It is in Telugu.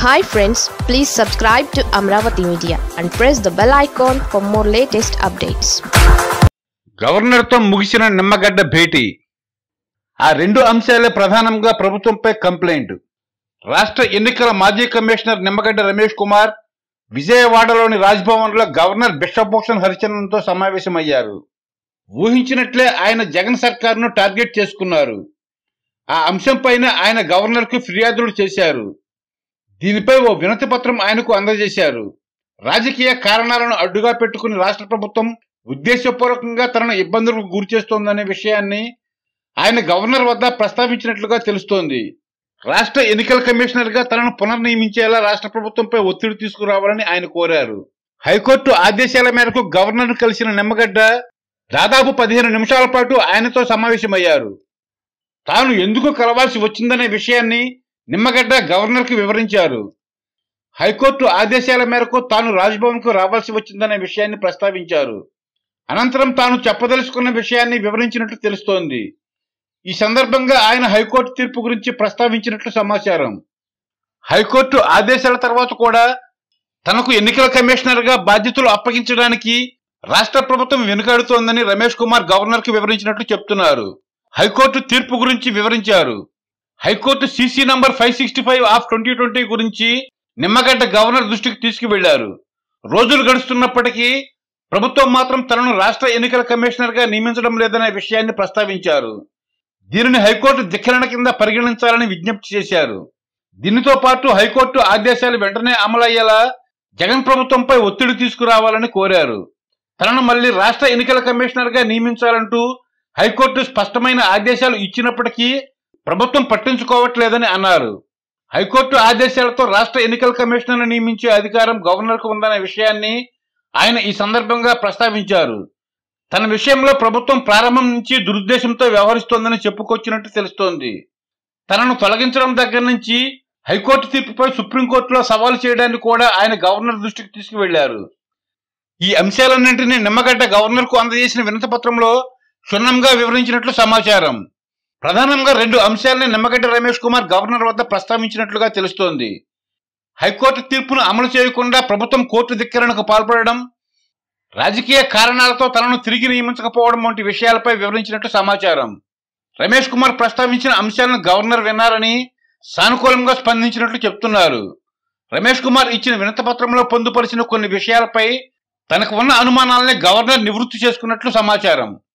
hi friends please subscribe to Amaravati media and press the bell icon for more latest updates గవర్నర్తో ముగిసిన నిమ్మగడ్డ భేటీ ఆ రెండు అంశాలే ప్రధానంగా ప్రభుత్వంపై కంప్లైంట్ రాష్ట్ర ఎన్నికల మాజీ కమిషనర్ నిమ్మగడ్డ రమేష్ కుమార్ విజయవాడలోని రాజ్భవన్లో గవర్నర్ బిశ్వభూషణ్ హరిచందన్తో సమావేశమయ్యారు ఊహించినట్లే ఆయన జగన్ సర్కార్ను టార్గెట్ చేసుకున్నారు ఆ అంశంపైన ఆయన గవర్నర్కు ఫిర్యాదులు చేశారు దీనిపై ఓ వినతి పత్రం ఆయనకు అందజేశారు రాజకీయ కారణాలను అడ్డుగా పెట్టుకుని రాష్ట్ర ప్రభుత్వం ఉద్దేశపూర్వకంగా తనను ఇబ్బందులకు గురి చేస్తోందనే విషయాన్ని ఆయన గవర్నర్ వద్ద ప్రస్తావించినట్లుగా తెలుస్తోంది రాష్ట్ర ఎన్నికల కమిషనర్ గా తనను పునర్నియమించేలా రాష్ట్ర ప్రభుత్వంపై ఒత్తిడి తీసుకురావాలని ఆయన కోరారు హైకోర్టు ఆదేశాల మేరకు గవర్నర్ కలిసిన నిమ్మగడ్డ దాదాపు పదిహేను నిమిషాల పాటు ఆయనతో సమావేశమయ్యారు తాను ఎందుకు కలవాల్సి వచ్చిందనే విషయాన్ని నిమ్మగడ్డ గవర్నర్కి వివరించారు హైకోర్టు ఆదేశాల మేరకు తాను రాజ్భవన్కు రావాల్సి వచ్చిందనే విషయాన్ని ప్రస్తావించారు అనంతరం తాను చెప్పదలుచుకున్న విషయాన్ని వివరించినట్లు తెలుస్తోంది ఈ సందర్భంగా ఆయన హైకోర్టు తీర్పు గురించి ప్రస్తావించినట్లు సమాచారం హైకోర్టు ఆదేశాల తర్వాత కూడా తనకు ఎన్నికల కమిషనర్ గా బాధ్యతలు అప్పగించడానికి రాష్ట్ర ప్రభుత్వం వెనుకాడుతోందని రమేష్ కుమార్ గవర్నర్ కి వివరించినట్లు చెప్తున్నారు హైకోర్టు తీర్పు గురించి వివరించారు high court CC number five sixty five of twenty twenty గురించి నిమ్మగడ్డ గవర్నర్ దృష్టికి తీసుకువెళ్లారు రోజులు గడుస్తున్నప్పటికీ ప్రభుత్వం మాత్రం తనను రాష్ట్ర ఎన్నికల కమిషనర్ గా నియమించడం లేదనే విషయాన్ని ప్రస్తావించారు దీనిని హైకోర్టు ధిక్కరణ కింద పరిగణించాలని విజ్ఞప్తి చేశారు దీనితో పాటు హైకోర్టు ఆదేశాలు వెంటనే అమలయ్యేలా జగన్ ప్రభుత్వంపై ఒత్తిడి తీసుకురావాలని కోరారు తనను మళ్లీ రాష్ట్ర ఎన్నికల కమిషనర్ గా నియమించాలంటూ హైకోర్టు స్పష్టమైన ఆదేశాలు ఇచ్చినప్పటికీ ప్రభుత్వం పట్టించుకోవట్లేదని అన్నారు హైకోర్టు ఆదేశాలతో రాష్ట్ర ఎన్నికల కమిషనర్ నియమించే అధికారం గవర్నర్కు ఉందనే విషయాన్ని ఆయన ఈ సందర్భంగా ప్రస్తావించారు తన విషయంలో ప్రభుత్వం ప్రారంభం నుంచి దురుద్దేశంతో వ్యవహరిస్తోందని చెప్పుకొచ్చినట్టు తెలుస్తోంది తనను తొలగించడం దగ్గర నుంచి హైకోర్టు తీర్పుపై సుప్రీంకోర్టులో సవాలు చేయడానికి కూడా ఆయన గవర్నర్ దృష్టికి తీసుకువెళ్లారు ఈ అంశాలన్నింటినీ నిమ్మగడ్డ గవర్నర్కు అందజేసిన వినతి పత్రంలో క్షుణ్ణంగా వివరించినట్లు సమాచారం ప్రధానంగా రెండు అంశాలని నిమ్మగడ్డ రమేష్ కుమార్ గవర్నర్ వద్ద ప్రస్తావించినట్లుగా తెలుస్తోంది హైకోర్టు తీర్పును అమలు చేయకుండా ప్రభుత్వం కోర్టు ధిక్కరణకు పాల్పడడం రాజకీయ కారణాలతో తనను తిరిగి నియమించకపోవడం వంటి విషయాలపై వివరించినట్లు సమాచారం రమేష్ కుమార్ ప్రస్తావించిన అంశాలను గవర్నర్ విన్నారని సానుకూలంగా స్పందించినట్లు చెప్తున్నారు రమేష్ కుమార్ ఇచ్చిన వినతి పత్రంలో పొందుపరిచిన కొన్ని విషయాలపై తనకు ఉన్న అనుమానాలని గవర్నర్ నివృత్తి చేసుకున్నట్లు సమాచారం